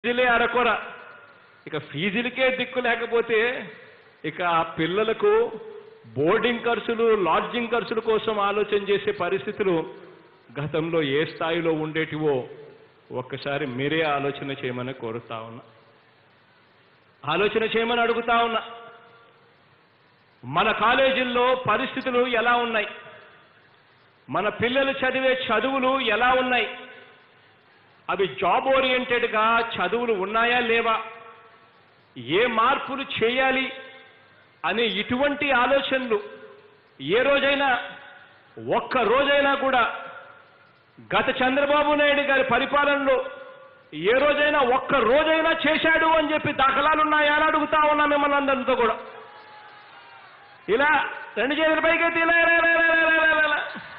ఫీజులే అరకొర ఇక ఫీజులకే దిక్కు లేకపోతే ఇక ఆ పిల్లలకు బోర్డింగ్ ఖర్చులు లాడ్జింగ్ ఖర్చుల కోసం ఆలోచన చేసే పరిస్థితులు గతంలో ఏ స్థాయిలో ఉండేటివో ఒక్కసారి మీరే ఆలోచన చేయమని కోరుతా ఉన్నా ఆలోచన చేయమని అడుగుతా ఉన్నా మన కాలేజీల్లో పరిస్థితులు ఎలా ఉన్నాయి మన పిల్లలు చదివే చదువులు ఎలా ఉన్నాయి అవి జాబ్ ఓరియంటెడ్గా చదువులు ఉన్నాయా లేవా ఏ మార్పులు చేయాలి అనే ఇటువంటి ఆలోచనలు ఏ రోజైనా ఒక్క రోజైనా కూడా గత చంద్రబాబు నాయుడు గారి పరిపాలనలో ఏ రోజైనా ఒక్క రోజైనా చేశాడు అని చెప్పి దాఖలాలు ఉన్నాయా అని అడుగుతా ఉన్నా మిమ్మల్ని అందరితో కూడా ఇలా రెండు చేతుల పైకెత్తి ఇలా ఇలా ఇలా ఇలా ఇలా ఇలా ఇలా ఇలా.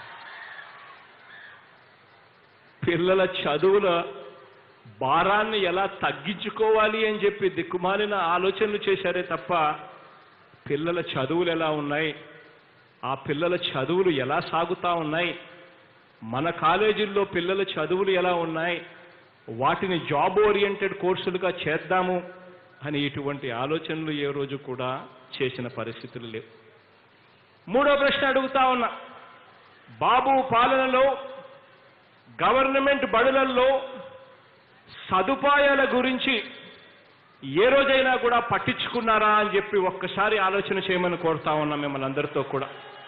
పిల్లల చదువుల భారాన్ని ఎలా తగ్గించుకోవాలి అని చెప్పి దిక్కుమాలిన ఆలోచనలు చేశారే తప్ప పిల్లల చదువులు ఎలా ఉన్నాయి ఆ పిల్లల చదువులు ఎలా సాగుతా ఉన్నాయి మన కాలేజీల్లో పిల్లల చదువులు ఎలా ఉన్నాయి వాటిని జాబ్ ఓరియంటెడ్ కోర్సులుగా చేద్దాము అని ఇటువంటి ఆలోచనలు ఏ రోజు కూడా చేసిన పరిస్థితులు లేవు మూడో ప్రశ్న అడుగుతా ఉన్నా బాబు పాలనలో గవర్నమెంట్ బడులల్లో సదుపాయాల గురించి ఏ రోజైనా కూడా పట్టించుకున్నారా అని చెప్పి ఒక్కసారి ఆలోచన చేయమని కోరుతా ఉన్నాం మిమ్మల్ని అందరితో కూడా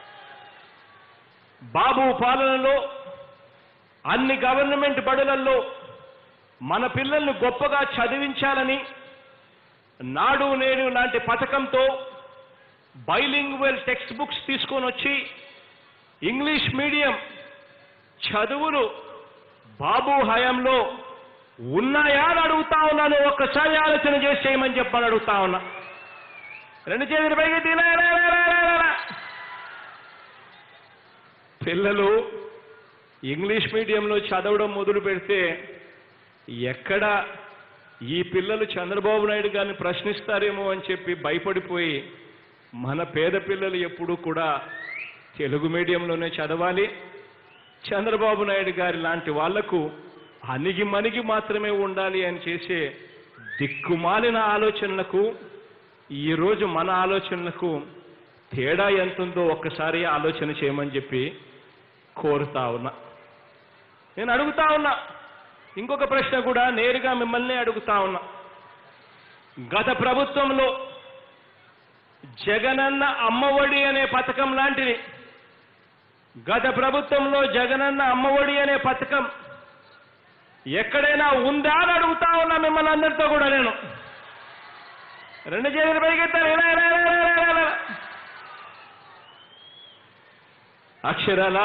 బాబు పాలనలో అన్ని గవర్నమెంట్ బడులల్లో మన పిల్లల్ని గొప్పగా చదివించాలని నాడు నేడు లాంటి పథకంతో బైలింగ్వెల్ టెక్స్ట్ బుక్స్ తీసుకొని వచ్చి ఇంగ్లీష్ మీడియం చదువులు బాబు హయాంలో ఉన్నాయా అని అడుగుతా ఉన్నాను ఒక్కసారి ఆలోచన చేసి చేయమని చెప్పని అడుగుతా ఉన్నా రెండు చేతులు పైకి ఎత్తి ఇలా, ఇలా, ఇలా, ఇలా, ఇలా, ఇలా. పిల్లలు ఇంగ్లీష్ మీడియంలో చదవడం మొదలు పెడితే ఎక్కడ ఈ పిల్లలు చంద్రబాబు నాయుడు గారిని ప్రశ్నిస్తారేమో అని చెప్పి భయపడిపోయి మన పేద పిల్లలు ఎప్పుడూ కూడా తెలుగు మీడియంలోనే చదవాలి చంద్రబాబు నాయుడు గారి లాంటి వాళ్లకు అణిగి మణిగి మాత్రమే ఉండాలి అని చేసే దిక్కుమాలిన ఆలోచనలకు ఈరోజు మన ఆలోచనలకు తేడా ఎంతుందో ఒక్కసారి ఆలోచన చేయమని చెప్పి కోరుతా ఉన్నా నేను అడుగుతా ఉన్నా ఇంకొక ప్రశ్న కూడా నేరుగా మిమ్మల్ని అడుగుతా ఉన్నా గత ప్రభుత్వంలో జగనన్న అమ్మఒడి అనే పథకం లాంటిది గత ప్రభుత్వంలో జగనన్న అమ్మఒడి అనే పథకం ఎక్కడైనా ఉందా అని అడుగుతా ఉన్నా మిమ్మల్ని అందరితో కూడా నేను రెండు చేతులు పైకెత్తారు ఇలా ఇలా ఇలా ఇలా ఇలా ఇలా. అక్షరాల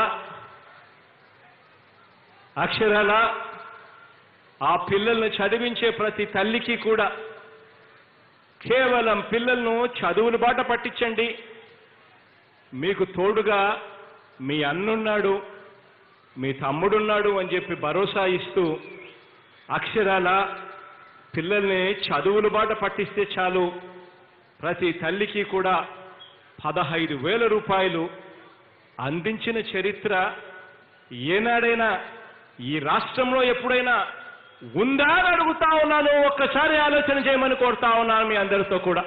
అక్షరాల ఆ పిల్లల్ని చదివించే ప్రతి తల్లికి కూడా కేవలం పిల్లలను చదువుల బాట పట్టించండి మీకు తోడుగా మీ అన్నున్నాడు మీ తమ్ముడున్నాడు అని చెప్పి భరోసా ఇస్తూ అక్షరాల పిల్లల్ని చదువుల బాట పట్టిస్తే చాలు ప్రతి తల్లికి కూడా పదహైదు వేల రూపాయలు అందించిన చరిత్ర ఏనాడైనా ఈ రాష్ట్రంలో ఎప్పుడైనా ఉందా అని అడుగుతా ఉన్నాను ఒక్కసారి ఆలోచన చేయమని కోరుతా ఉన్నాను మీ అందరితో కూడా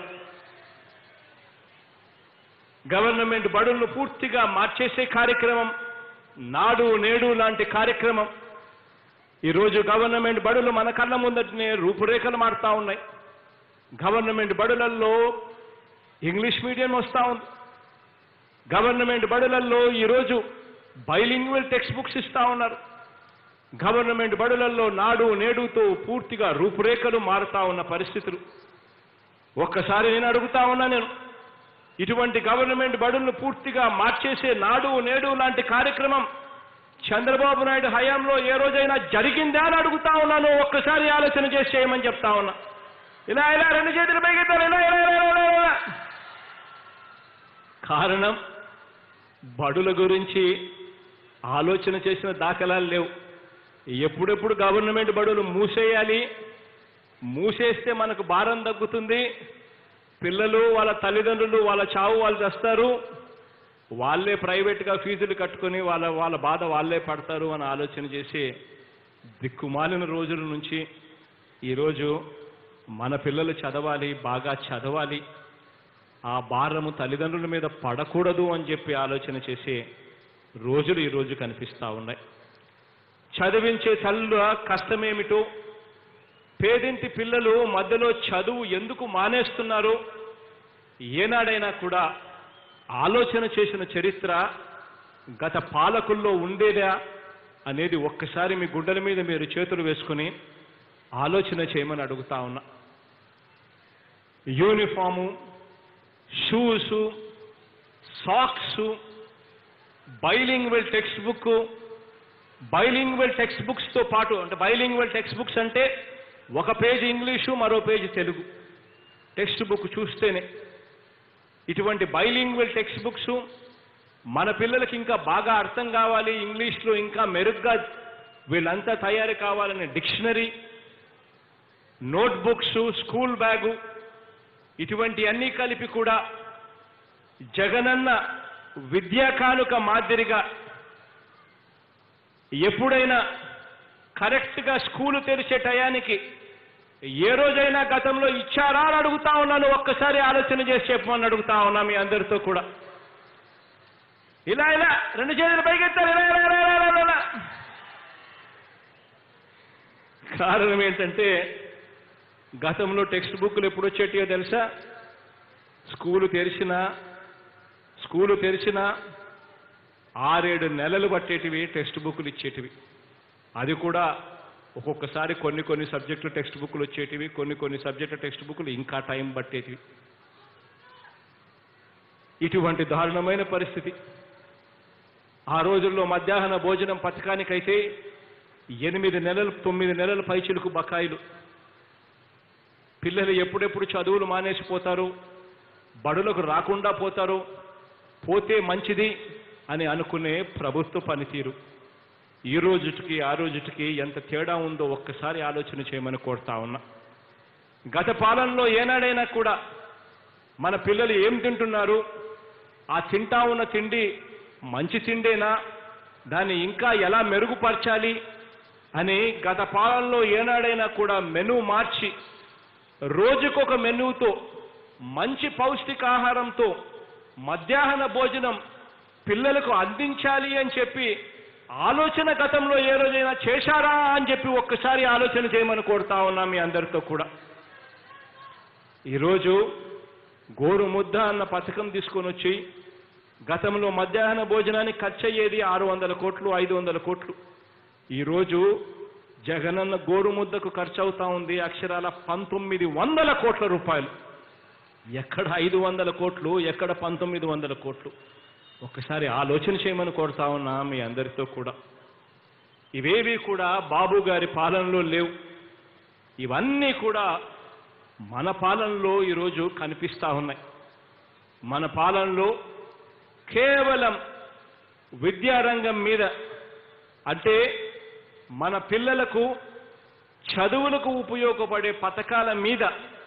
గవర్నమెంట్ బడులను పూర్తిగా మార్చేసే కార్యక్రమం నాడు నేడు లాంటి కార్యక్రమం ఈరోజు గవర్నమెంట్ బడులు మన కళ్ళ ముందటనే రూపురేఖలు మారుతా ఉన్నాయి గవర్నమెంట్ బడులలో ఇంగ్లీష్ మీడియం వస్తూ ఉంది గవర్నమెంట్ బడులలో ఈరోజు బైలింగ్వల్ టెక్స్ట్ బుక్స్ ఇస్తా ఉన్నారు గవర్నమెంట్ బడులలో నాడు నేడుతో పూర్తిగా రూపురేఖలు మారుతా ఉన్న పరిస్థితులు ఒక్కసారి నేను అడుగుతా ఉన్నా నేను ఇటువంటి గవర్నమెంట్ బడులను పూర్తిగా మార్చేసే నాడు నేడు లాంటి కార్యక్రమం చంద్రబాబు నాయుడు హయాంలో ఏ రోజైనా జరిగిందా అని అడుగుతా ఉన్నాను ఒక్కసారి ఆలోచన చేసి చేయమని చెప్తా ఉన్నా ఇలా ఇలా రెండు చేతులు పైకెత్తారు ఇలా ఇలా ఇలా ఇలా ఇలా. కారణం బడుల గురించి ఆలోచన చేసిన దాఖలాలు లేవు ఎప్పుడెప్పుడు గవర్నమెంట్ బడులు మూసేయాలి మూసేస్తే మనకు భారం తగ్గుతుంది పిల్లలు వాళ్ళ తల్లిదండ్రులు వాళ్ళ చావు వాళ్ళు చేస్తారు వాళ్ళే ప్రైవేట్గా ఫీజులు కట్టుకొని వాళ్ళ వాళ్ళ బాధ వాళ్ళే పడతారు అని ఆలోచన చేసి దిక్కుమాలిన రోజుల నుంచి ఈరోజు మన పిల్లలు చదవాలి బాగా చదవాలి ఆ భారము తల్లిదండ్రుల మీద పడకూడదు అని చెప్పి ఆలోచన చేసే రోజులు ఈరోజు కనిపిస్తూ ఉన్నాయి చదివించే తల్లుల కష్టమేమిటో పేదింటి పిల్లలు మధ్యలో చదువు ఎందుకు మానేస్తున్నారు ఏనాడైనా కూడా ఆలోచన చేసిన చరిత్ర గత పాలకుల్లో ఉండేదా అనేది ఒక్కసారి మీ గుడ్డల మీద మీరు చేతులు వేసుకుని ఆలోచన చేయమని అడుగుతా ఉన్నా uniform shoes socks bilingual text book bilingual text బుక్స్తో పాటు అంటే బైలింగ్వెల్ టెక్స్ట్ బుక్స్ అంటే ఒక పేజీ ఇంగ్లీషు మరో పేజీ తెలుగు టెక్స్ట్ బుక్ చూస్తేనే ఇటువంటి బైలింగ్వెల్ టెక్స్ట్ బుక్స్ మన పిల్లలకి ఇంకా బాగా అర్థం కావాలి ఇంగ్లీష్లో ఇంకా మెరుగ్గా వీళ్ళంతా తయారు కావాలనే డిక్షనరీ నోట్బుక్స్ స్కూల్ బ్యాగు ఇటువంటి అన్నీ కలిపి కూడా జగనన్న విద్యా కానుక మాదిరిగా ఎప్పుడైనా కరెక్ట్గా స్కూలు తెరిచే టయానికి ఏ రోజైనా గతంలో ఇచ్చారా అని అడుగుతా ఉన్నాను ఒక్కసారి ఆలోచన చేసి చెప్పమని అడుగుతా ఉన్నా మీ అందరితో కూడా ఇలా ఇలా రెండు చేతులు పైకెత్తారు ఇలా ఇలా ఇలా ఇలా ఇలా ఇలా. కారణం ఏంటంటే గతంలో టెక్స్ట్ బుక్లు ఎప్పుడు వచ్చేటియో తెలుసా స్కూలు తెరిచిన స్కూలు తెరిచిన ఆరేడు నెలలు పట్టేటివి టెక్స్ట్ బుక్లు ఇచ్చేటివి అది కూడా ఒక్కొక్కసారి కొన్ని కొన్ని సబ్జెక్టులు టెక్స్ట్ బుక్లు వచ్చేటివి కొన్ని కొన్ని సబ్జెక్టుల టెక్స్ట్ బుక్లు ఇంకా టైం పట్టేటివి ఇటువంటి దారుణమైన పరిస్థితి ఆ రోజుల్లో మధ్యాహ్న భోజనం పథకానికైతే ఎనిమిది నెలలు తొమ్మిది నెలల పైచిలుకు బకాయిలు పిల్లలు ఎప్పుడెప్పుడు చదువులు మానేసిపోతారు బడులకు రాకుండా పోతారు పోతే మంచిది అని అనుకునే ప్రభుత్వ పనితీరు ఈ రోజుటికి ఆ రోజుటికి ఎంత తేడా ఉందో ఒక్కసారి ఆలోచన చేయమని కోరుతా ఉన్నా గత పాలనలో ఏనాడైనా కూడా మన పిల్లలు ఏం తింటున్నారు ఆ తింటా ఉన్న తిండి మంచి తిండేనా దాన్ని ఇంకా ఎలా మెరుగుపరచాలి అని గత పాలనలో ఏనాడైనా కూడా మెను మార్చి రోజుకొక మెనుతో మంచి పౌష్టికాహారంతో మధ్యాహ్న భోజనం పిల్లలకు అందించాలి అని చెప్పి ఆలోచన గతంలో ఏ రోజైనా చేశారా అని చెప్పి ఒక్కసారి ఆలోచన చేయమని కోరుతా ఉన్నాం మీ అందరితో కూడా ఈరోజు గోరు ముద్ద అన్న పథకం తీసుకొని వచ్చి గతంలో మధ్యాహ్న భోజనానికి ఖర్చు అయ్యేది ఆరు వందల కోట్లు ఐదు వందల కోట్లు ఈరోజు జగనన్న గోరు ముద్దకు ఖర్చు అవుతా ఉంది అక్షరాల పంతొమ్మిది వందల కోట్ల రూపాయలు ఎక్కడ ఐదు వందల కోట్లు ఎక్కడ పంతొమ్మిది వందల కోట్లు ఒక్కసారి ఆలోచన చేయమని కోరుతా ఉన్నా మీ అందరితో కూడా ఇవేవి కూడా బాబు గారి పాలనలో లేవు ఇవన్నీ కూడా మన పాలనలో ఈరోజు కనిపిస్తా ఉన్నాయి మన పాలనలో కేవలం విద్యారంగం మీద అంటే మన పిల్లలకు చదువులకు ఉపయోగపడే పథకాల మీద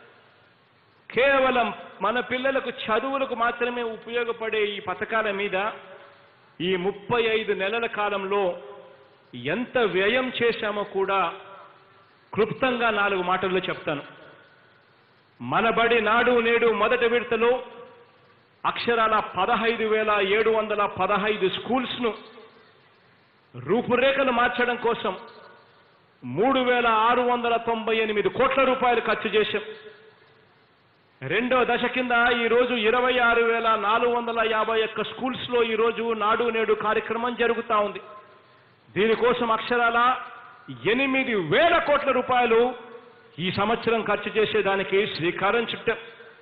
కేవలం మన పిల్లలకు చదువులకు మాత్రమే ఉపయోగపడే ఈ పథకాల మీద ఈ ముప్పై ఐదు నెలల కాలంలో ఎంత వ్యయం చేశామో కూడా క్లుప్తంగా నాలుగు మాటల్లో చెప్తాను మన బడి నాడు నేడు మొదటి విడతలో అక్షరాల పదహైదు వేల ఏడు వందల పదహైదు స్కూల్స్ను రూపురేఖలు మార్చడం కోసం మూడు వేల ఆరు వందల తొంభై ఎనిమిది కోట్ల రూపాయలు ఖర్చు చేశాం రెండో దశ కింద ఈరోజు ఇరవై ఆరు వేల నాలుగు వందల యాభై ఒక్క స్కూల్స్లో ఈరోజు నాడు నేడు కార్యక్రమం జరుగుతూ ఉంది దీనికోసం అక్షరాల ఎనిమిది వేల కోట్ల రూపాయలు ఈ సంవత్సరం ఖర్చు చేసేదానికి శ్రీకారం చుట్టాం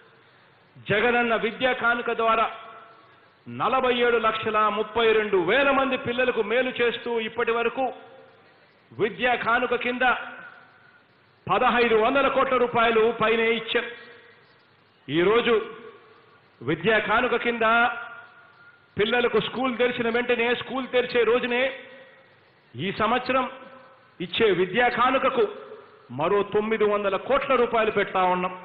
జగనన్న విద్యా కానుక ద్వారా నలభై ఏడు లక్షల ముప్పై రెండు వేల మంది పిల్లలకు మేలు చేస్తూ ఇప్పటి వరకు విద్యా కానుక కింద పదహైదు వందల కోట్ల రూపాయలు పైనే ఇచ్చాం ఈరోజు విద్యా కానుక కింద పిల్లలకు స్కూల్ తెరిచిన వెంటనే స్కూల్ తెరిచే రోజునే ఈ సంవత్సరం ఇచ్చే విద్యా కానుకకు మరో తొమ్మిది వందల కోట్ల రూపాయలు పెడతా ఉన్నాం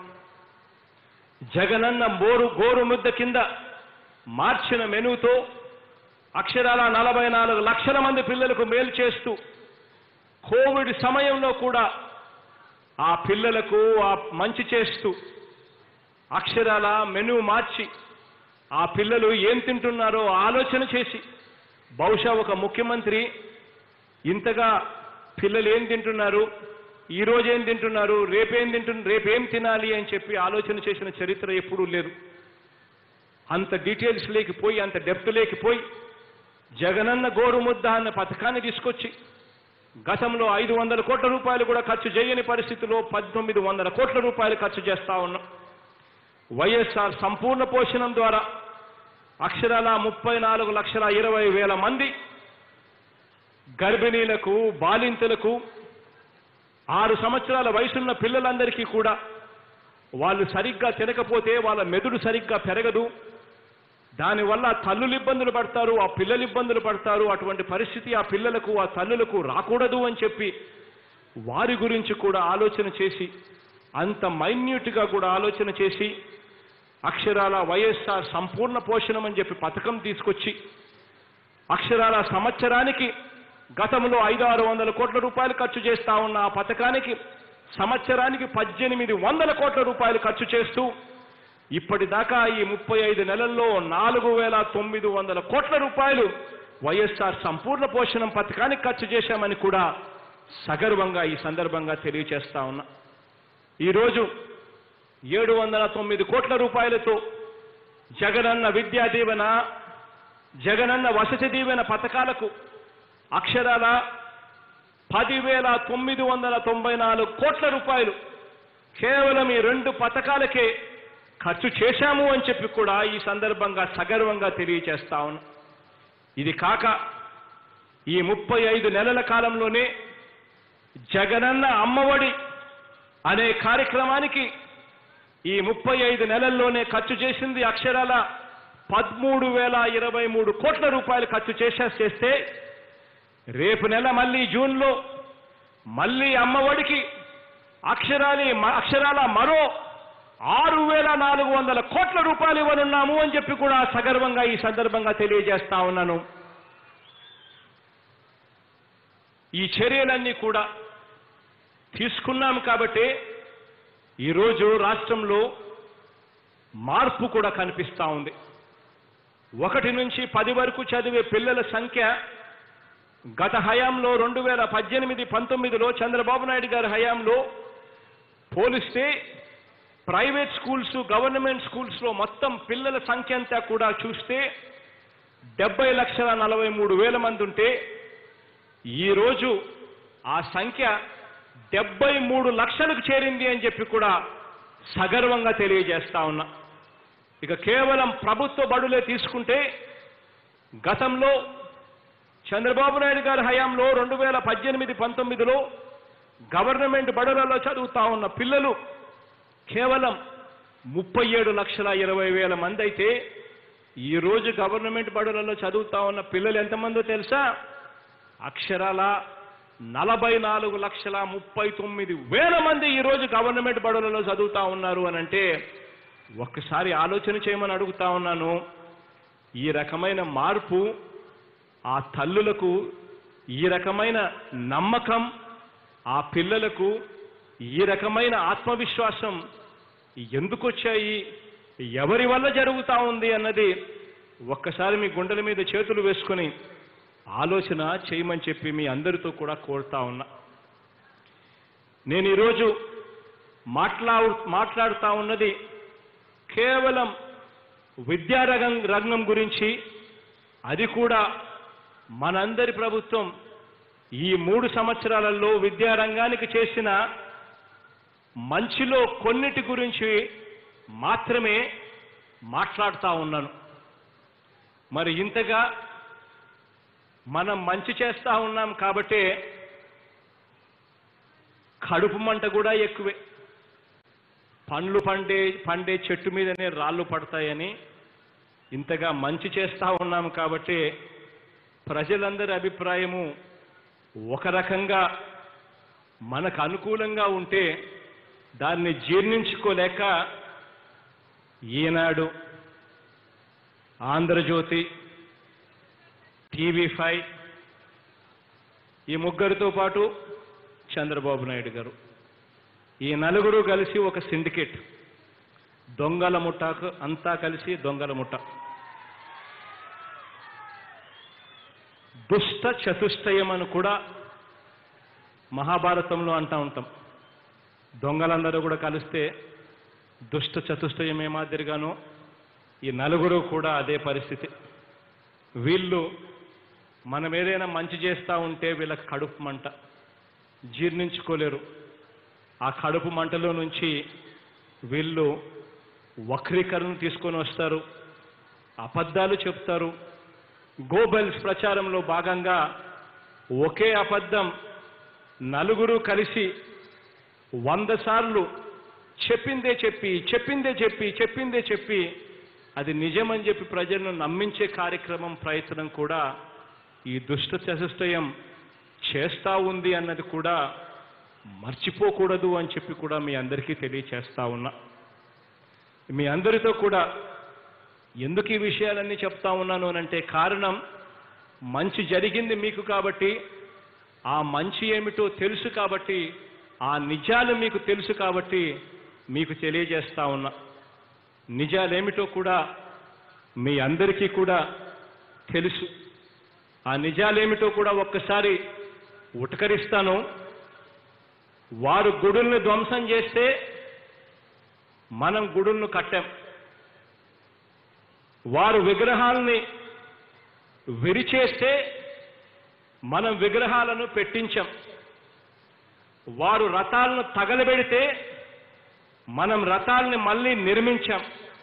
జగనన్న మోరు గోరు ముద్ద కింద మార్చిన మెనుతో అక్షరాల నలభై నాలుగు లక్షల మంది పిల్లలకు మేలు చేస్తూ కోవిడ్ సమయంలో కూడా ఆ పిల్లలకు ఆ మంచి చేస్తూ అక్షరాల మెను మార్చి ఆ పిల్లలు ఏం తింటున్నారో ఆలోచన చేసి బహుశా ఒక ముఖ్యమంత్రి ఇంతగా పిల్లలు ఏం తింటున్నారు ఈ రోజు ఏం తింటున్నారు రేపేం తింటున్నారు రేపేం తినాలి అని చెప్పి ఆలోచన చేసిన చరిత్ర ఎప్పుడూ లేదు అంత డీటెయిల్స్ లేకపోయి అంత డెప్త్ లేకపోయి జగనన్న గోరు ముద్ద అన్న పథకాన్ని తీసుకొచ్చి గతంలో ఐదు వందల కోట్ల రూపాయలు కూడా ఖర్చు చేయని పరిస్థితిలో పద్దెనిమిది వందల కోట్ల రూపాయలు ఖర్చు చేస్తా ఉన్నాం వైఎస్ఆర్ సంపూర్ణ పోషణం ద్వారా అక్షరాల ముప్పై నాలుగు లక్షల ఇరవై వేల మంది గర్భిణీలకు బాలింతలకు ఆరు సంవత్సరాల వయసున్న పిల్లలందరికీ కూడా వాళ్ళు సరిగ్గా తినకపోతే వాళ్ళ మెదడు సరిగ్గా పెరగదు దానివల్ల తల్లులు ఇబ్బందులు పడతారు ఆ పిల్లలు ఇబ్బందులు పడతారు అటువంటి పరిస్థితి ఆ పిల్లలకు ఆ తల్లులకు రాకూడదు అని చెప్పి వారి గురించి కూడా ఆలోచన చేసి అంత మైన్యూట్గా కూడా ఆలోచన చేసి అక్షరాల వైఎస్ఆర్ సంపూర్ణ పోషణం అని చెప్పి పథకం తీసుకొచ్చి అక్షరాల సంవత్సరానికి గతంలో ఐదు ఆరు వందల కోట్ల రూపాయలు ఖర్చు చేస్తా ఉన్న ఆ పథకానికి సంవత్సరానికి పద్దెనిమిది వందల కోట్ల రూపాయలు ఖర్చు చేస్తూ ఇప్పటిదాకా ఈ ముప్పై ఐదు నెలల్లో నాలుగు వేల తొమ్మిది వందల కోట్ల రూపాయలు వైఎస్ఆర్ సంపూర్ణ పోషణం పథకానికి ఖర్చు చేశామని కూడా సగర్వంగా ఈ సందర్భంగా తెలియచేస్తా ఉన్నా ఈరోజు ఏడు వందల తొమ్మిది కోట్ల రూపాయలతో జగనన్న విద్యా దీవెన జగనన్న వసతి దీవెన పథకాలకు అక్షరాల పదివేల తొమ్మిది వందల తొంభై నాలుగు కోట్ల రూపాయలు కేవలం ఈ రెండు పథకాలకే ఖర్చు చేశాము అని చెప్పి కూడా ఈ సందర్భంగా సగర్వంగా తెలియచేస్తా ఉన్నా ఇది కాక ఈ ముప్పై ఐదు నెలల కాలంలోనే జగనన్న అమ్మఒడి అనే కార్యక్రమానికి ఈ ముప్పై ఐదు నెలల్లోనే ఖర్చు చేసింది అక్షరాల పదమూడు వేల ఇరవై మూడు కోట్ల రూపాయలు ఖర్చు చేసే చేస్తే రేపు నెల మళ్ళీ జూన్లో మళ్ళీ అమ్మఒడికి అక్షరాలి మ- అక్షరాల మరో ఆరు వేల నాలుగు వందల కోట్ల రూపాయలు ఇవ్వనున్నాము అని చెప్పి కూడా సగర్వంగా ఈ సందర్భంగా తెలియజేస్తా ఉన్నాను ఈ చర్యలన్నీ కూడా తీసుకున్నాం కాబట్టి ఈరోజు రాష్ట్రంలో మార్పు కూడా కనిపిస్తా ఉంది ఒకటి నుంచి పది వరకు చదివే పిల్లల సంఖ్య గత హయాంలో రెండు వేల పద్దెనిమిది పంతొమ్మిదిలో చంద్రబాబు నాయుడు గారి హయాంలో పోలిస్తే ప్రైవేట్ స్కూల్స్ గవర్నమెంట్ స్కూల్స్లో మొత్తం పిల్లల సంఖ్య అంతా కూడా చూస్తే డెబ్బై లక్షల నలభై మూడు వేల మంది ఉంటే ఈరోజు ఆ సంఖ్య డెబ్బై మూడు లక్షలకు చేరింది అని చెప్పి కూడా సగర్వంగా తెలియజేస్తా ఉన్నా ఇక కేవలం ప్రభుత్వ బడులే తీసుకుంటే గతంలో చంద్రబాబు నాయుడు గారి హయాంలో రెండు వేల పద్దెనిమిది పంతొమ్మిదిలో గవర్నమెంట్ బడులలో చదువుతా ఉన్న పిల్లలు కేవలం ముప్పై ఏడు లక్షల ఇరవై వేల మంది అయితే ఈరోజు గవర్నమెంట్ బడులలో చదువుతా ఉన్న పిల్లలు ఎంతమందో తెలుసా అక్షరాల నలభై నాలుగు లక్షల ముప్పై తొమ్మిది వేల మంది ఈరోజు గవర్నమెంట్ బడులలో చదువుతా ఉన్నారు అని అంటే ఒక్కసారి ఆలోచన చేయమని అడుగుతా ఉన్నాను ఈ రకమైన మార్పు ఆ తల్లులకు ఈ రకమైన నమ్మకం ఆ పిల్లలకు ఈ రకమైన ఆత్మవిశ్వాసం ఎందుకు వచ్చాయి ఎవరి వల్ల జరుగుతా ఉంది అన్నది ఒక్కసారి మీ గుండెల మీద చేతులు వేసుకొని ఆలోచన చేయమని చెప్పి మీ అందరితో కూడా కోరుతా ఉన్నా నేను ఈరోజు మాట్లా మాట్లాడుతా ఉన్నది కేవలం విద్యారంగం రంగం గురించి అది కూడా మనందరి ప్రభుత్వం ఈ మూడు సంవత్సరాలలో విద్యారంగానికి చేసిన మంచిలో కొన్నిటి గురించి మాత్రమే మాట్లాడుతా ఉన్నాను మరి ఇంతగా మనం మంచి చేస్తా ఉన్నాం కాబట్టే కడుపు మంట కూడా ఎక్కువే పండ్లు పండే పండే చెట్టు మీదనే రాళ్ళు పడతాయని ఇంతగా మంచి చేస్తా ఉన్నాం కాబట్టి ప్రజలందరి అభిప్రాయము ఒక రకంగా మనకు అనుకూలంగా ఉంటే దాన్ని జీర్ణించుకోలేక ఈనాడు ఆంధ్రజ్యోతి టీవీ ఫైవ్ ఈ ముగ్గురితో పాటు చంద్రబాబు నాయుడు గారు ఈ నలుగురు కలిసి ఒక సిండికేట్ దొంగల ముఠాకు అంతా కలిసి దొంగల ముఠ దుష్ట చతుష్టయం అని కూడా మహాభారతంలో అంటా ఉంటాం దొంగలందరూ కూడా కలిస్తే దుష్ట చతుష్టయం ఏ మాదిరిగానో ఈ నలుగురు కూడా అదే పరిస్థితి వీళ్ళు మనం ఏదైనా మంచి చేస్తూ ఉంటే వీళ్ళకి కడుపు మంట జీర్ణించుకోలేరు ఆ కడుపు మంటలో నుంచి వీళ్ళు వక్రీకరణ తీసుకొని వస్తారు అబద్ధాలు చెప్తారు గోబెల్స్ ప్రచారంలో భాగంగా ఒకే అబద్ధం నలుగురు కలిసి వంద సార్లు చెప్పిందే చెప్పి చెప్పిందే చెప్పి చెప్పిందే చెప్పి అది నిజమని చెప్పి ప్రజలను నమ్మించే కార్యక్రమం ప్రయత్నం కూడా ఈ దుష్ట చతుష్టయం చేస్తా ఉంది అన్నది కూడా మర్చిపోకూడదు అని చెప్పి కూడా మీ అందరికీ తెలియచేస్తా ఉన్నా మీ అందరితో కూడా ఎందుకు ఈ విషయాలన్నీ చెప్తా ఉన్నాను అనంటే కారణం మంచి జరిగింది మీకు కాబట్టి ఆ మంచి ఏమిటో తెలుసు కాబట్టి ఆ నిజాలు మీకు తెలుసు కాబట్టి మీకు తెలియజేస్తా ఉన్నా నిజాలేమిటో కూడా మీ అందరికీ కూడా తెలుసు ఆ నిజాలేమిటో కూడా ఒక్కసారి ఉటకరిస్తాను వారు గుడుల్ని ధ్వంసం చేస్తే మనం గుడులను కట్టాం వారు విగ్రహాలని విరిచేస్తే మనం విగ్రహాలను పెట్టించాం వారు రథాలను తగలబెడితే మనం రథాలని మళ్ళీ నిర్మించాం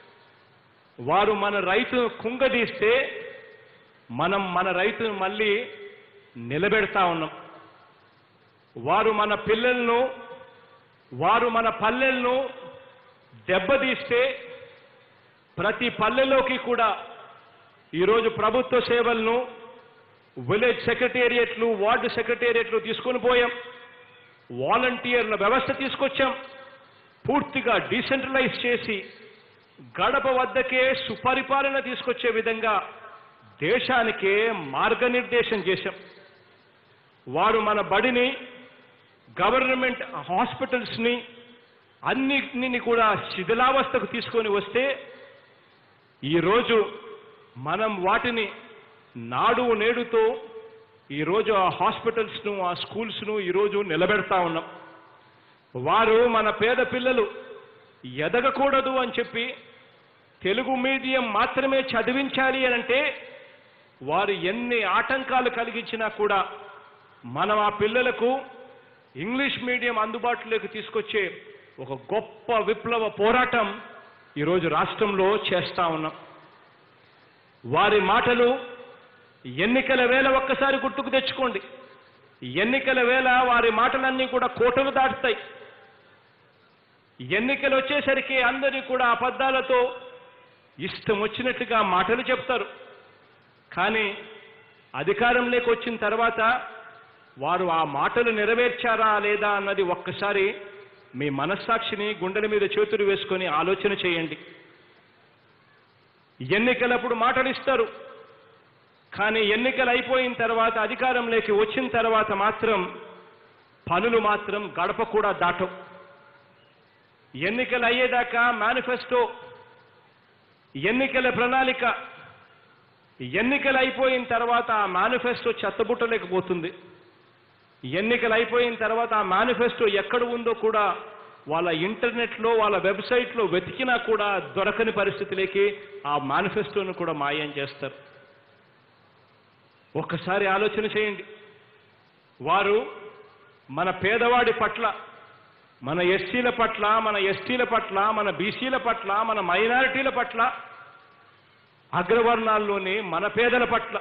వారు మన రైతును కుంగదీస్తే మనం మన రైతును మళ్ళీ నిలబెడతా ఉన్నాం వారు మన పిల్లలను వారు మన పల్లెలను దెబ్బతీస్తే ప్రతి పల్లెలోకి కూడా ఈరోజు ప్రభుత్వ సేవలను విలేజ్ సెక్రటేరియట్లు వార్డు సెక్రటేరియట్లు తీసుకొని పోయాం వాలంటీర్ల వ్యవస్థ తీసుకొచ్చాం పూర్తిగా డీసెంట్రలైజ్ చేసి గడప వద్దకే సుపరిపాలన తీసుకొచ్చే విధంగా దేశానికే మార్గనిర్దేశం చేశాం వారు మన బడిని గవర్నమెంట్ హాస్పిటల్స్ని అన్నిటిని కూడా శిథిలావస్థకు తీసుకొని వస్తే ఈరోజు మనం వాటిని నాడు నేడుతో ఈరోజు ఆ హాస్పిటల్స్ను ఆ స్కూల్స్ను ఈరోజు నిలబెడతా ఉన్నాం వారు మన పేద పిల్లలు ఎదగకూడదు అని చెప్పి తెలుగు మీడియం మాత్రమే చదివించాలి అని అంటే వారు ఎన్ని ఆటంకాలు కలిగించినా కూడా మనం ఆ పిల్లలకు ఇంగ్లీష్ మీడియం అందుబాటులోకి తీసుకొచ్చే ఒక గొప్ప విప్లవ పోరాటం ఈరోజు రాష్ట్రంలో చేస్తా ఉన్నాం వారి మాటలు ఎన్నికల వేళ ఒక్కసారి గుర్తుకు తెచ్చుకోండి ఎన్నికల వేళ వారి మాటలన్నీ కూడా కోటలు దాటుతాయి ఎన్నికలు వచ్చేసరికి అందరి కూడా అబద్ధాలతో ఇష్టం వచ్చినట్టుగా మాటలు చెప్తారు కానీ అధికారంలోకి వచ్చిన తర్వాత వారు ఆ మాటలు నెరవేర్చారా లేదా అన్నది ఒక్కసారి మీ మనస్సాక్షిని గుండెల మీద చేతులు వేసుకొని ఆలోచన చేయండి ఎన్నికలప్పుడు మాటలు ఇస్తారు కానీ ఎన్నికలు అయిపోయిన తర్వాత అధికారంలోకి వచ్చిన తర్వాత మాత్రం పనులు మాత్రం గడప కూడా దాటం ఎన్నికలు అయ్యేదాకా మేనిఫెస్టో ఎన్నికల ప్రణాళిక ఎన్నికలు అయిపోయిన తర్వాత ఆ మేనిఫెస్టో చెత్తబుట్టలేకపోతుంది ఎన్నికలు అయిపోయిన తర్వాత ఆ మేనిఫెస్టో ఎక్కడ ఉందో కూడా వాళ్ళ ఇంటర్నెట్లో వాళ్ళ వెబ్సైట్లో వెతికినా కూడా దొరకని పరిస్థితిలోకి ఆ మేనిఫెస్టోను కూడా మాయం చేస్తారు ఒక్కసారి ఆలోచన చేయండి వారు మన పేదవాడి పట్ల మన ఎస్సీల పట్ల మన ఎస్టీల పట్ల మన బీసీల పట్ల మన మైనారిటీల పట్ల అగ్రవర్ణాల్లోని మన పేదల పట్ల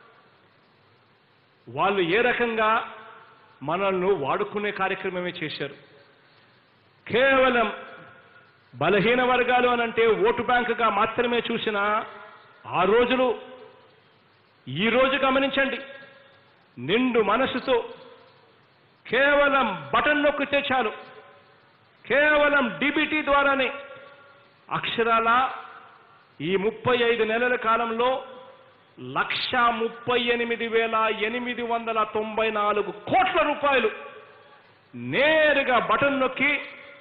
వాళ్ళు ఏ రకంగా మనల్ని వాడుకునే కార్యక్రమమే చేశారు కేవలం బలహీన వర్గాలు అనంటే ఓటు బ్యాంకుగా మాత్రమే చూసిన ఆ రోజులు ఈ రోజు గమనించండి నిండు మనసుతో కేవలం బటన్ నొక్కితే చాలు కేవలం డిబిటీ ద్వారానే అక్షరాల ఈ ముప్పై ఐదు నెలల కాలంలో లక్ష ముప్పై ఎనిమిది వేల ఎనిమిది వందల తొంభై నాలుగు కోట్ల రూపాయలు నేరుగా బటన్ నొక్కి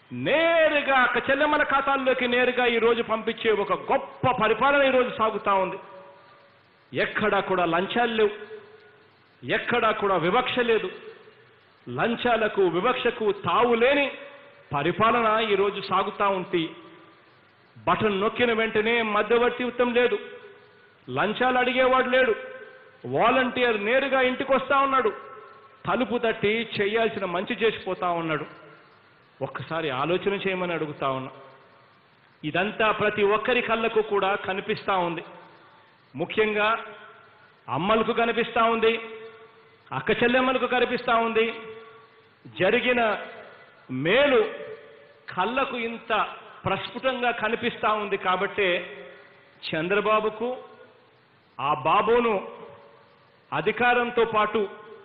నేరుగా అక్క చెల్లెమ్మల ఖాతాల్లోకి నేరుగా ఈ రోజు పంపించే ఒక గొప్ప పరిపాలన ఈరోజు సాగుతా ఉంది ఎక్కడా కూడా లంచాలు లేవు ఎక్కడా కూడా వివక్ష లేదు లంచాలకు వివక్షకు తావు లేని పరిపాలన ఈరోజు సాగుతా ఉంటే బటన్ నొక్కిన వెంటనే మధ్యవర్తిత్వం లేదు లంచాలు అడిగేవాడు లేడు వాలంటీర్ నేరుగా ఇంటికి వస్తా ఉన్నాడు తలుపు తట్టి చేయాల్సిన మంచి చేసిపోతా ఉన్నాడు ఒక్కసారి ఆలోచన చేయమని అడుగుతా ఉన్నా ఇదంతా ప్రతి ఒక్కరి కళ్ళకు కూడా కనిపిస్తా ఉంది ముఖ్యంగా అమ్మలకు కనిపిస్తా ఉంది అక్క చెల్లెమ్మలకు కనిపిస్తా ఉంది జరిగిన మేలు కళ్ళకు ఇంత ప్రస్ఫుటంగా కనిపిస్తా ఉంది కాబట్టే చంద్రబాబుకు ఆ బాబును అధికారంతో పాటు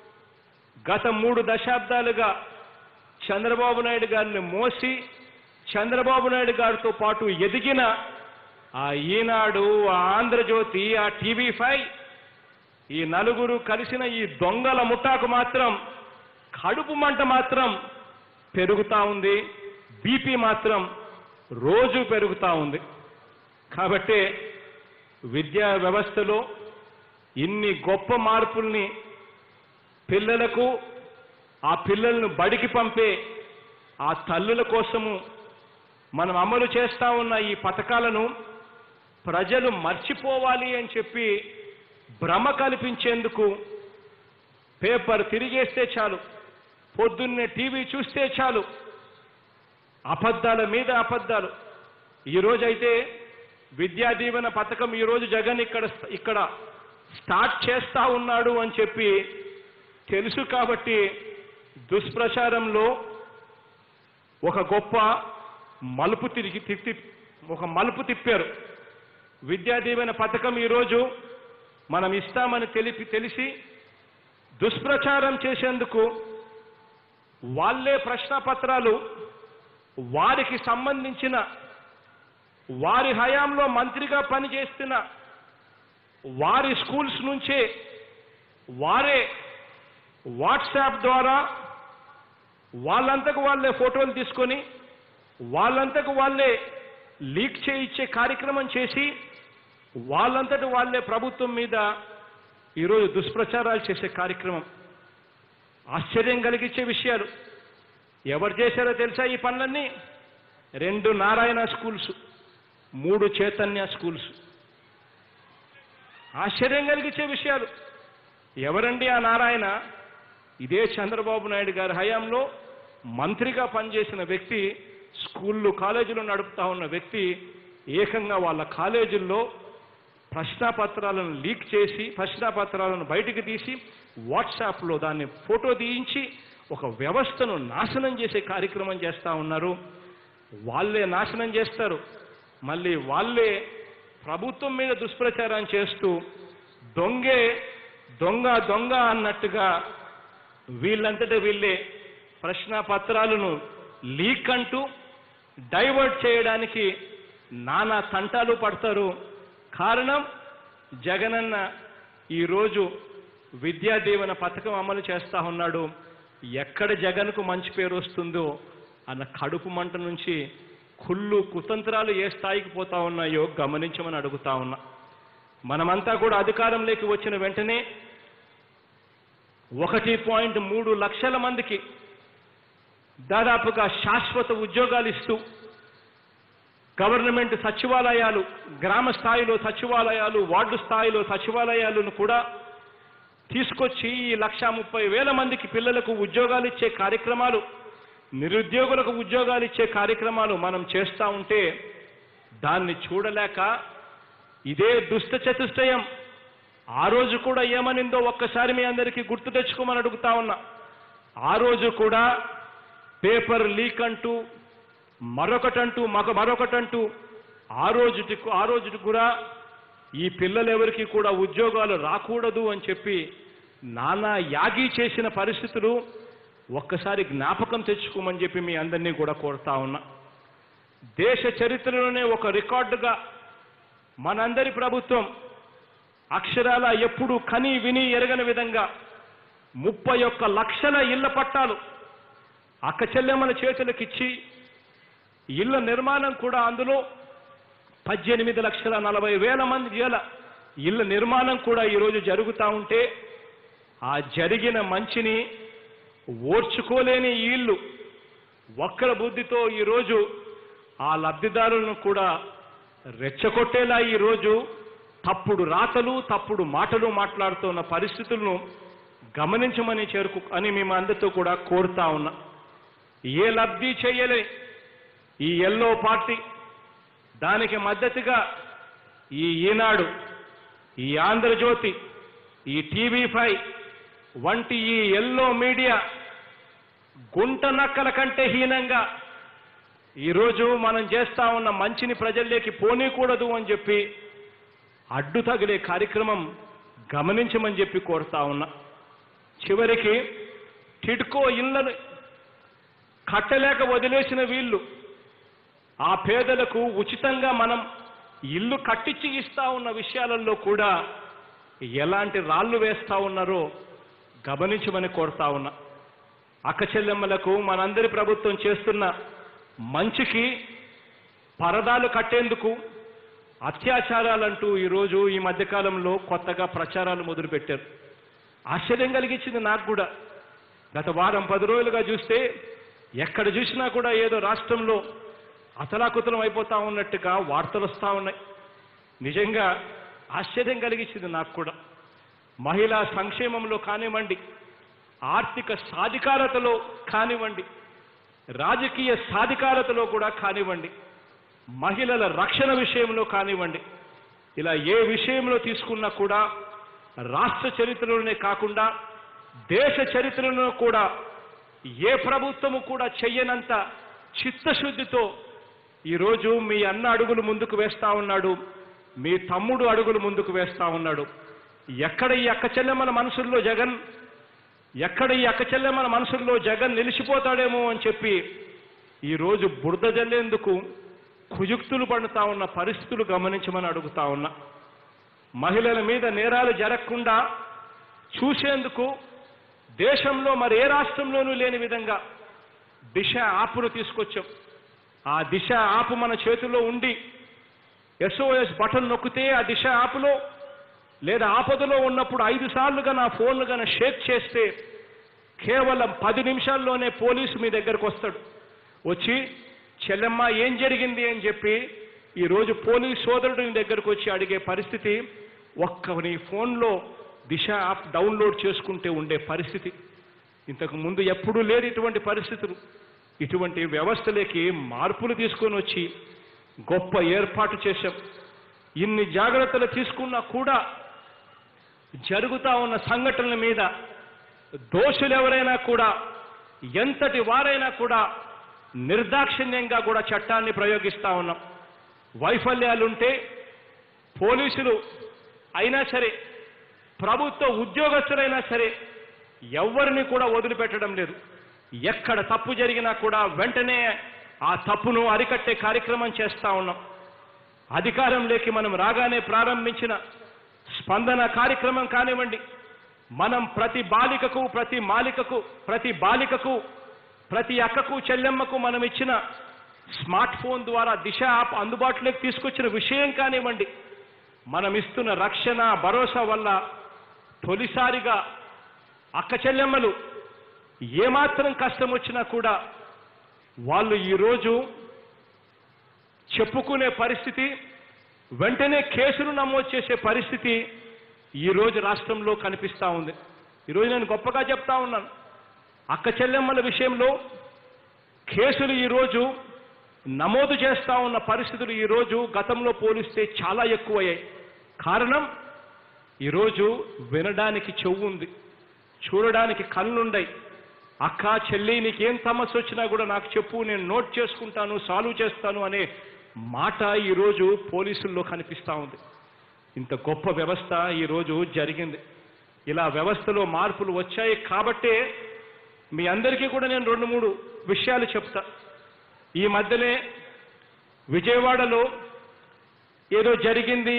గత మూడు దశాబ్దాలుగా చంద్రబాబు నాయుడు గారిని మోసి చంద్రబాబు నాయుడు గారితో పాటు ఎదిగిన ఆ ఈనాడు ఆ ఆంధ్రజ్యోతి ఆ టీవీ ఫైవ్ ఈ నలుగురు కలిసిన ఈ దొంగల ముఠాకు మాత్రం కడుపు మంట మాత్రం పెరుగుతా ఉంది బీపీ మాత్రం రోజు పెరుగుతా ఉంది కాబట్టి విద్యా వ్యవస్థలో ఇన్ని గొప్ప మార్పుల్ని పిల్లలకు ఆ పిల్లలను బడికి పంపే ఆ తల్లుల కోసము మనం అమలు చేస్తా ఉన్న ఈ పథకాలను ప్రజలు మర్చిపోవాలి అని చెప్పి భ్రమ కల్పించేందుకు పేపర్ తిరిగేస్తే చాలు పొద్దున్నే టీవీ చూస్తే చాలు అబద్ధాల మీద అబద్ధాలు ఈరోజైతే విద్యా దీవెన పథకం ఈరోజు జగన్ ఇక్కడ ఇక్కడ స్టార్ట్ చేస్తా ఉన్నాడు అని చెప్పి తెలుసు కాబట్టి దుష్ప్రచారంలో ఒక గొప్ప మలుపు తిరిగి తిప్పి ఒక మలుపు తిప్పారు విద్యా దీవెన పథకం ఈరోజు మనం ఇస్తామని తెలిపి తెలిసి దుష్ప్రచారం చేసేందుకు వాళ్ళే ప్రశ్నపత్రాలు వారికి సంబంధించిన వారి హయాంలో మంత్రిగా పనిచేస్తున్న వారి స్కూల్స్ నుంచే వారే వాట్సాప్ ద్వారా వాళ్ళంతకు వాళ్ళే ఫోటోలు తీసుకొని వాళ్ళంతకు వాళ్ళే లీక్ చేయించే కార్యక్రమం చేసి వాళ్ళంతటి వాళ్ళే ప్రభుత్వం మీద ఈరోజు దుష్ప్రచారాలు చేసే కార్యక్రమం ఆశ్చర్యం కలిగించే విషయాలు ఎవరు చేశారో తెలుసా ఈ పనులన్నీ రెండు నారాయణ స్కూల్స్ మూడు చైతన్య స్కూల్స్ ఆశ్చర్యం కలిగించే విషయాలు ఎవరండి ఆ నారాయణ ఇదే చంద్రబాబు నాయుడు గారి హయాంలో మంత్రిగా పనిచేసిన వ్యక్తి స్కూళ్ళు కాలేజీలు నడుపుతా ఉన్న వ్యక్తి ఏకంగా వాళ్ళ కాలేజీల్లో ప్రశ్నాపత్రాలను లీక్ చేసి ప్రశ్నాపత్రాలను బయటికి తీసి వాట్సాప్లో దాన్ని ఫోటో తీయించి ఒక వ్యవస్థను నాశనం చేసే కార్యక్రమం చేస్తా ఉన్నారు వాళ్ళే నాశనం చేస్తారు మళ్ళీ వాళ్ళే ప్రభుత్వం మీద దుష్ప్రచారం చేస్తూ దొంగే దొంగ దొంగ అన్నట్టుగా వీళ్ళంతటా వీళ్ళే ప్రశ్న పత్రాలను లీక్ అంటూ డైవర్ట్ చేయడానికి నానా తంటాలు పడతారు కారణం జగనన్న ఈరోజు విద్యా దీవెన పథకం అమలు చేస్తా ఉన్నాడు ఎక్కడ జగన్కు మంచి పేరు వస్తుందో అన్న కడుపు మంట నుంచి కుళ్ళు కుతంత్రాలు ఏ స్థాయికి పోతా ఉన్నాయో గమనించమని అడుగుతా ఉన్నా మనమంతా కూడా అధికారంలోకి వచ్చిన వెంటనే ఒకటి పాయింట్ మూడు లక్షల మందికి దాదాపుగా శాశ్వత ఉద్యోగాలు ఇస్తూ గవర్నమెంట్ సచివాలయాలు గ్రామ స్థాయిలో సచివాలయాలు వార్డు స్థాయిలో సచివాలయాలను కూడా తీసుకొచ్చి ఈ లక్ష ముప్పై వేల మందికి పిల్లలకు ఉద్యోగాలు ఇచ్చే కార్యక్రమాలు నిరుద్యోగులకు ఉద్యోగాలు ఇచ్చే కార్యక్రమాలు మనం చేస్తా ఉంటే దాన్ని చూడలేక ఇదే దుష్ట చతుష్టయం ఆ రోజు కూడా ఏమనిందో ఒక్కసారి మీ అందరికీ గుర్తు తెచ్చుకోమని అడుగుతా ఉన్నా ఆ రోజు కూడా పేపర్ లీక్ అంటూ మరొకటంటూ మగ మరొకటంటూ ఆ రోజుటి ఆ రోజుటి కూడా ఈ పిల్లలెవరికి కూడా ఉద్యోగాలు రాకూడదు అని చెప్పి నానా యాగి చేసిన పరిస్థితులు ఒక్కసారి జ్ఞాపకం తెచ్చుకోమని చెప్పి మీ అందరినీ కూడా కోరుతా ఉన్నా దేశ చరిత్రలోనే ఒక రికార్డుగా మనందరి ప్రభుత్వం అక్షరాల ఎప్పుడు కని విని ఎరగని విధంగా ముప్పై ఒక్క లక్షల ఇళ్ల పట్టాలు అక్క చెల్లెమ్మల చేతులకిచ్చి ఇళ్ల నిర్మాణం కూడా అందులో పద్దెనిమిది లక్షల నలభై వేల మంది వేల ఇళ్ల నిర్మాణం కూడా ఈరోజు జరుగుతూ ఉంటే ఆ జరిగిన మంచిని ఓర్చుకోలేని ఈ ఇల్లు వక్ర బుద్ధితో ఈరోజు ఆ లబ్ధిదారులను కూడా రెచ్చగొట్టేలా ఈరోజు తప్పుడు రాతలు తప్పుడు మాటలు మాట్లాడుతున్న పరిస్థితులను గమనించమని చేరుకు అని మేము అందరితో కూడా కోరుతా ఉన్నా ఏ లబ్ధి చేయలే ఈ ఎల్లో పార్టీ దానికి మద్దతుగా ఈ ఈనాడు ఈ ఆంధ్రజ్యోతి ఈ టీవీ ఫైవ్ వంటి ఈ ఎల్లో మీడియా గుంట నక్కల కంటే హీనంగా ఈరోజు మనం చేస్తా ఉన్న మంచిని ప్రజల్లోకి పోనీకూడదు అని చెప్పి అడ్డు తగిలే కార్యక్రమం గమనించమని చెప్పి కోరుతా ఉన్నా చివరికి టిడ్కో ఇళ్లను కట్టలేక వదిలేసిన వీళ్ళు ఆ పేదలకు ఉచితంగా మనం ఇల్లు కట్టించి ఇస్తా ఉన్న విషయాలలో కూడా ఎలాంటి రాళ్ళు వేస్తా ఉన్నారో గమనించమని కోరుతా ఉన్నా అక్క చెల్లెమ్మలకు మనందరి ప్రభుత్వం చేస్తున్న మంచికి పరదాలు కట్టేందుకు అత్యాచారాలంటూ ఈరోజు ఈ మధ్యకాలంలో కొత్తగా ప్రచారాలు మొదలుపెట్టారు ఆశ్చర్యం కలిగించింది నాకు కూడా గత వారం పది రోజులుగా చూస్తే ఎక్కడ చూసినా కూడా ఏదో రాష్ట్రంలో అతలాకుతలం అయిపోతా ఉన్నట్టుగా వార్తలు వస్తూ ఉన్నాయి నిజంగా ఆశ్చర్యం కలిగించింది నాకు కూడా మహిళా సంక్షేమంలో కానివ్వండి ఆర్థిక సాధికారతలో కానివ్వండి రాజకీయ సాధికారతలో కూడా కానివ్వండి మహిళల రక్షణ విషయంలో కానివ్వండి ఇలా ఏ విషయంలో తీసుకున్నా కూడా రాష్ట్ర చరిత్రలోనే కాకుండా దేశ చరిత్రలో కూడా ఏ ప్రభుత్వము కూడా చెయ్యనంత చిత్తశుద్ధితో ఈరోజు మీ అన్న అడుగులు ముందుకు వేస్తా ఉన్నాడు మీ తమ్ముడు అడుగులు ముందుకు వేస్తా ఉన్నాడు ఎక్కడ ఈ అక్క చెల్లెమ్మల మనసుల్లో జగన్ ఎక్కడ ఈ అక్క చెల్లెమ్మల మనసుల్లో జగన్ నిలిచిపోతాడేమో అని చెప్పి ఈరోజు బురద జల్లేందుకు కుయుక్తులు పడుతా ఉన్న పరిస్థితులు గమనించమని అడుగుతా ఉన్నా మహిళల మీద నేరాలు జరగకుండా చూసేందుకు దేశంలో మరి ఏ రాష్ట్రంలోనూ లేని విధంగా దిశ ఆపును తీసుకొచ్చాం ఆ దిశ ఆపు మన చేతిలో ఉండి ఎస్ఓఎస్ బటన్ నొక్కితే ఆ దిశ ఆపులో లేదా ఆపదలో ఉన్నప్పుడు ఐదు సార్లుగా నా ఫోన్లు కనుక షేక్ చేస్తే కేవలం పది నిమిషాల్లోనే పోలీసు మీ దగ్గరకు వస్తాడు వచ్చి చెల్లెమ్మ ఏం జరిగింది అని చెప్పి ఈరోజు పోలీస్ సోదరుడు నీ దగ్గరకు వచ్చి అడిగే పరిస్థితి ఒక్క నీ ఫోన్లో దిశ యాప్ డౌన్లోడ్ చేసుకుంటే ఉండే పరిస్థితి ఇంతకు ముందు ఎప్పుడూ లేదు ఇటువంటి పరిస్థితులు ఇటువంటి వ్యవస్థలోకి మార్పులు తీసుకొని వచ్చి గొప్ప ఏర్పాటు చేశాం ఇన్ని జాగ్రత్తలు తీసుకున్నా కూడా జరుగుతా ఉన్న సంఘటనల మీద దోషులు ఎవరైనా కూడా ఎంతటి వారైనా కూడా నిర్దాక్షిణ్యంగా కూడా చట్టాన్ని ప్రయోగిస్తా ఉన్నాం వైఫల్యాలుంటే పోలీసులు అయినా సరే ప్రభుత్వ ఉద్యోగస్తులైనా సరే ఎవరిని కూడా వదిలిపెట్టడం లేదు ఎక్కడ తప్పు జరిగినా కూడా వెంటనే ఆ తప్పును అరికట్టే కార్యక్రమం చేస్తా ఉన్నాం అధికారంలోకి మనం రాగానే ప్రారంభించిన స్పందన కార్యక్రమం కానివ్వండి మనం ప్రతి బాలికకు ప్రతి మాలికకు ప్రతి బాలికకు ప్రతి అక్కకు చెల్లెమ్మకు మనం ఇచ్చిన స్మార్ట్ ఫోన్ ద్వారా దిశ యాప్ అందుబాటులోకి తీసుకొచ్చిన విషయం కానివ్వండి మనం ఇస్తున్న రక్షణ భరోసా వల్ల తొలిసారిగా అక్క చెల్లెమ్మలు ఏమాత్రం కష్టం వచ్చినా కూడా వాళ్ళు ఈరోజు చెప్పుకునే పరిస్థితి వెంటనే కేసులు నమోదు చేసే పరిస్థితి ఈరోజు రాష్ట్రంలో కనిపిస్తా ఉంది ఈరోజు నేను గొప్పగా చెప్తా ఉన్నాను అక్క చెల్లెమ్మల విషయంలో కేసులు ఈరోజు నమోదు చేస్తా ఉన్న పరిస్థితులు ఈరోజు గతంలో పోలిస్తే చాలా ఎక్కువయ్యాయి కారణం ఈరోజు వినడానికి చెవు ఉంది చూడడానికి కళ్ళుండయి అక్క చెల్లి నీకేం సమస్య వచ్చినా కూడా నాకు చెప్పు నేను నోట్ చేసుకుంటాను సాల్వ్ చేస్తాను అనే మాట ఈరోజు పోలీసుల్లో కనిపిస్తా ఉంది ఇంత గొప్ప వ్యవస్థ ఈరోజు జరిగింది ఇలా వ్యవస్థలో మార్పులు వచ్చాయి కాబట్టే మీ అందరికీ కూడా నేను రెండు మూడు విషయాలు చెప్తా ఈ మధ్యనే విజయవాడలో ఏదో జరిగింది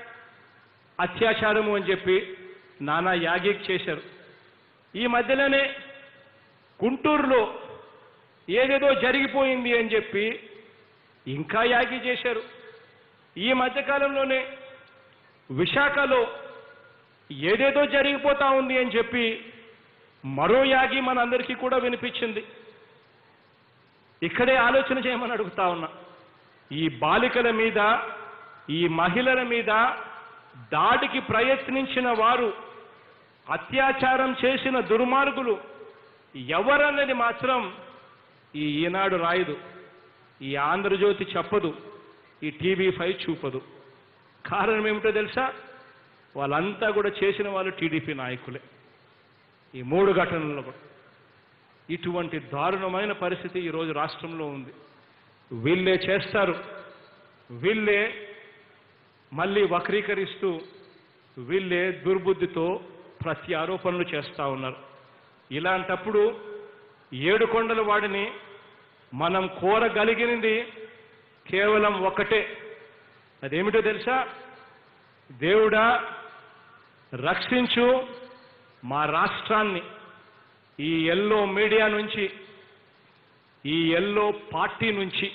అత్యాచారము అని చెప్పి నానా యాగిక్ చేశారు ఈ మధ్యలోనే గుంటూరులో ఏదేదో జరిగిపోయింది అని చెప్పి ఇంకా యాగి చేశారు ఈ మధ్యకాలంలోనే విశాఖలో ఏదేదో జరిగిపోతా ఉంది అని చెప్పి మరో యాగి మనందరికీ కూడా వినిపించింది ఇక్కడే ఆలోచన చేయమని అడుగుతా ఉన్నా ఈ బాలికల మీద ఈ మహిళల మీద దాడికి ప్రయత్నించిన వారు అత్యాచారం చేసిన దుర్మార్గులు ఎవరన్నది మాత్రం ఈ ఈనాడు రాయదు ఈ ఆంధ్రజ్యోతి చెప్పదు ఈ టీవీ ఫైవ్ చూపదు కారణం ఏమిటో తెలుసా వాళ్ళంతా కూడా చేసిన వాళ్ళు టీడీపీ నాయకులే ఈ మూడు ఘటనల్లో కూడా ఇటువంటి దారుణమైన పరిస్థితి ఈరోజు రాష్ట్రంలో ఉంది వీళ్ళే చేస్తారు వీళ్ళే మళ్ళీ వక్రీకరిస్తూ వీళ్ళే దుర్బుద్ధితో ప్రతి ఆరోపణలు చేస్తూ ఉన్నారు ఇలాంటప్పుడు ఏడు కొండల వాడిని మనం కోరగలిగినది కేవలం ఒకటే అదేమిటో తెలుసా దేవుడా రక్షించు మా రాష్ట్రాన్ని ఈ ఎల్లో మీడియా నుంచి ఈ ఎల్లో పార్టీ నుంచి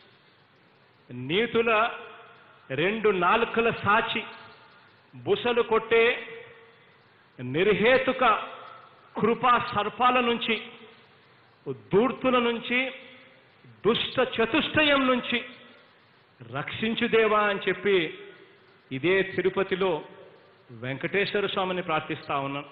నీతుల రెండు నాలుకల సాచి బుసలు కొట్టే నిర్హేతుక కృపా సర్పాల నుంచి దూర్తుల నుంచి దుష్ట చతుష్టయం నుంచి రక్షించుదేవా అని చెప్పి ఇదే తిరుపతిలో వెంకటేశ్వర స్వామిని ప్రార్థిస్తా ఉన్నాను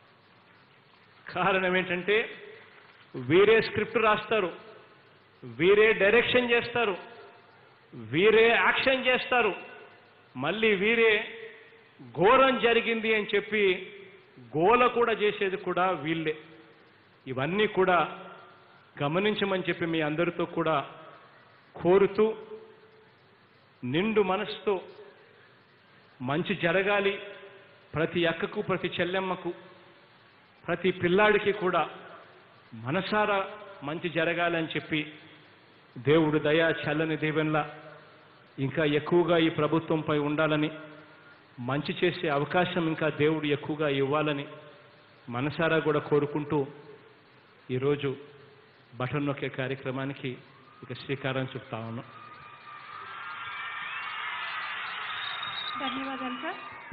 కారణం ఏంటంటే వీరే స్క్రిప్ట్ రాస్తారు వీరే డైరెక్షన్ చేస్తారు వీరే యాక్షన్ చేస్తారు మళ్ళీ వీరే ఘోరం జరిగింది అని చెప్పి గోల కూడా చేసేది కూడా వీళ్ళే ఇవన్నీ కూడా గమనించమని చెప్పి మీ అందరితో కూడా కోరుతూ నిండు మనసుతో మంచి జరగాలి ప్రతి అక్కకు ప్రతి చెల్లెమ్మకు ప్రతి పిల్లాడికి కూడా మనసారా మంచి జరగాలని చెప్పి దేవుడు దయా చల్లని దీవెనలా ఇంకా ఎక్కువగా ఈ ప్రభుత్వంపై ఉండాలని మంచి చేసే అవకాశం ఇంకా దేవుడు ఎక్కువగా ఇవ్వాలని మనసారా కూడా కోరుకుంటూ ఈరోజు బటన్ నొక్కే కార్యక్రమానికి ఇక శ్రీకారం చుడతా ఉన్నాం ధన్యవాదాలు సార్